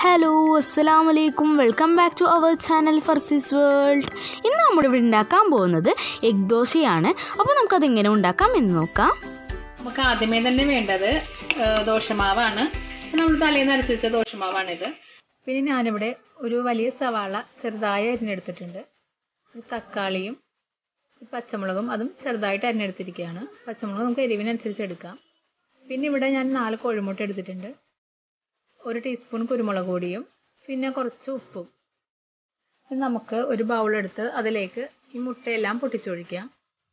hello അസ്സലാം വലൈക്കും welcome back to our channel Farsis world ഇന്ന് നമ്മളിവിടെ ഉണ്ടാക്കാൻ പോകുന്നത് എഗ് ദോശയാണ് അപ്പോൾ നമുക്കത് എങ്ങനെ ഉണ്ടാക്കാം എന്ന് നോക്കാം നമുക്ക് ആദ്യമേ തന്നെ വേണ്ടത് ആ, ദോശമാവാണ് നമ്മൾ തലേന്ന് അരച്ച് വെച്ച ദോശമാവാണിത് പിന്നെ ഞാനിവിടെ ഒരു വലിയ സവാള ചെറുതായി അരിഞ്ഞെടുത്തിട്ടുണ്ട് ഒരു തക്കാളിയും ഒരു പച്ചമുളകും അതും ചെറുതായിട്ട് അരിഞ്ഞെടുത്തിരിക്കുകയാണ് പച്ചമുളക് നമുക്ക് എരിവിനനുസരിച്ച് എടുക്കാം പിന്നെ ഇവിടെ ഞാൻ നാല് കോഴിമുട്ട എടുത്തിട്ടുണ്ട് ഒരു ടീസ്പൂൺ കുരുമുളക് പൊടിയും പിന്നെ കുറച്ച് ഉപ്പും ഇനി നമുക്ക് ഒരു ബൗളെടുത്ത് അതിലേക്ക് ഈ മുട്ടയെല്ലാം പൊട്ടിച്ചൊഴിക്കാം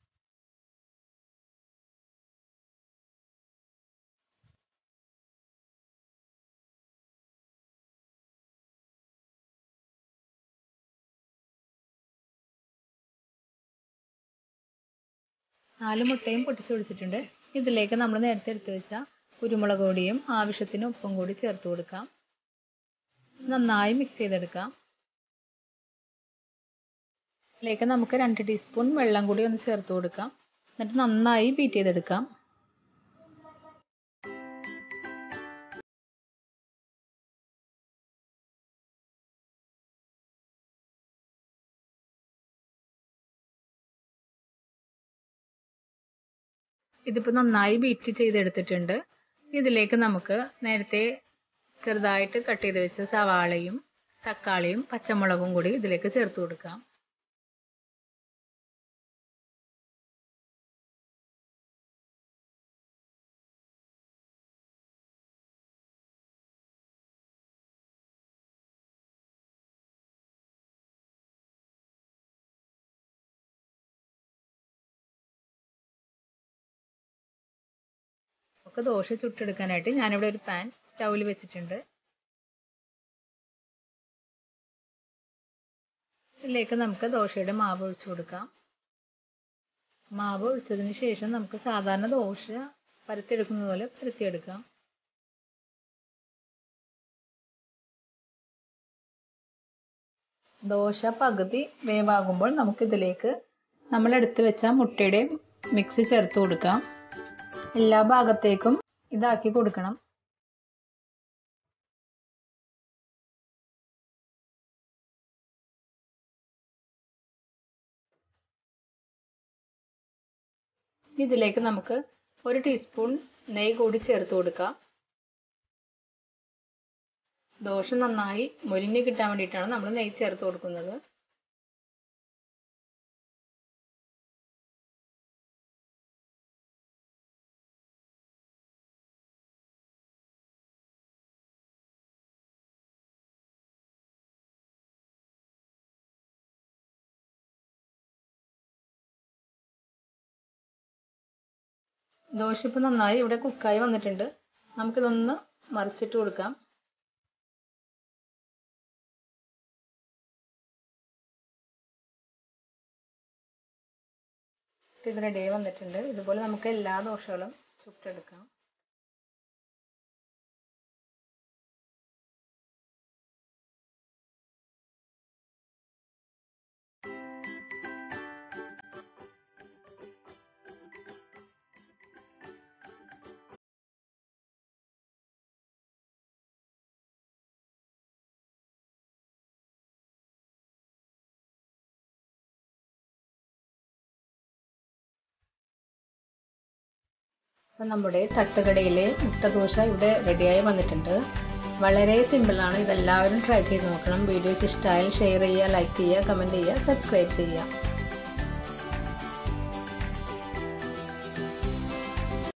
നാല് മുട്ടയും പൊട്ടിച്ചൊഴിച്ചിട്ടുണ്ട് ഇതിലേക്ക് നമ്മൾ നേരത്തെ എടുത്തു വെച്ച കുരുമുളക് പൊടിയും ആവശ്യത്തിന് ഉപ്പും കൂടി ചേർത്ത് കൊടുക്കാം നന്നായി മിക്സ് ചെയ്തെടുക്കാം ഇതിലേക്ക് നമുക്ക് രണ്ട് ടീസ്പൂൺ വെള്ളം കൂടി ഒന്ന് ചേർത്ത് കൊടുക്കാം എന്നിട്ട് നന്നായി ബീറ്റ് ചെയ്തെടുക്കാം ഇതിപ്പോൾ നന്നായി ബീറ്റ് ചെയ്തെടുത്തിട്ടുണ്ട് ഇതിലേക്ക് നമുക്ക് നേരത്തെ ചെറുതായിട്ട് കട്ട് ചെയ്ത് വെച്ച സവാളയും തക്കാളിയും പച്ചമുളകും കൂടി ഇതിലേക്ക് ചേർത്ത് കൊടുക്കാം ഒക്കെ ദോശ ചുട്ടെടുക്കാനായിട്ട് ഞാനിവിടെ ഒരു പാൻ സ്റ്റൗവിൽ വെച്ചിട്ടുണ്ട് ഇതിലേക്ക് നമുക്ക് ദോശയുടെ മാവ് ഒഴിച്ചു കൊടുക്കാം മാവ് ഒഴിച്ചതിന് ശേഷം നമുക്ക് സാധാരണ ദോശ പരത്തിയെടുക്കുന്നത് പോലെ പരത്തിയെടുക്കാം ദോശ പകുതി വേവാകുമ്പോൾ നമുക്കിതിലേക്ക് നമ്മൾ എടുത്തു വെച്ച മുട്ടയുടെ മിക്സ് ചേർത്ത് കൊടുക്കാം എല്ലാ ഭാഗത്തേക്കും ഇതാക്കി കൊടുക്കണം ഇതിലേക്ക് നമുക്ക് ഒരു ടീസ്പൂൺ നെയ്യ് കൂടി ചേർത്ത് കൊടുക്കാം ദോശ നന്നായി മൊരിഞ്ഞ് കിട്ടാൻ വേണ്ടിയിട്ടാണ് നമ്മൾ നെയ്യ് ചേർത്ത് കൊടുക്കുന്നത് ദോശ ഇപ്പം നന്നായി ഇവിടെ കുക്കായി വന്നിട്ടുണ്ട് നമുക്കിതൊന്ന് മറിച്ചിട്ട് കൊടുക്കാം ഇത് റെഡി ആയി വന്നിട്ടുണ്ട് ഇതുപോലെ നമുക്ക് എല്ലാ ദോശകളും ചുട്ടെടുക്കാം അപ്പം നമ്മുടെ തട്ടുകടയിലെ മുട്ടദോശ ഇവിടെ റെഡിയായി വന്നിട്ടുണ്ട് വളരെ സിമ്പിളാണ് ഇതെല്ലാവരും ട്രൈ ചെയ്ത് നോക്കണം വീഡിയോസ് ഇഷ്ടമായാൽ ഷെയർ ചെയ്യുക ലൈക്ക് ചെയ്യുക കമൻറ്റ് ചെയ്യുക സബ്സ്ക്രൈബ് ചെയ്യുക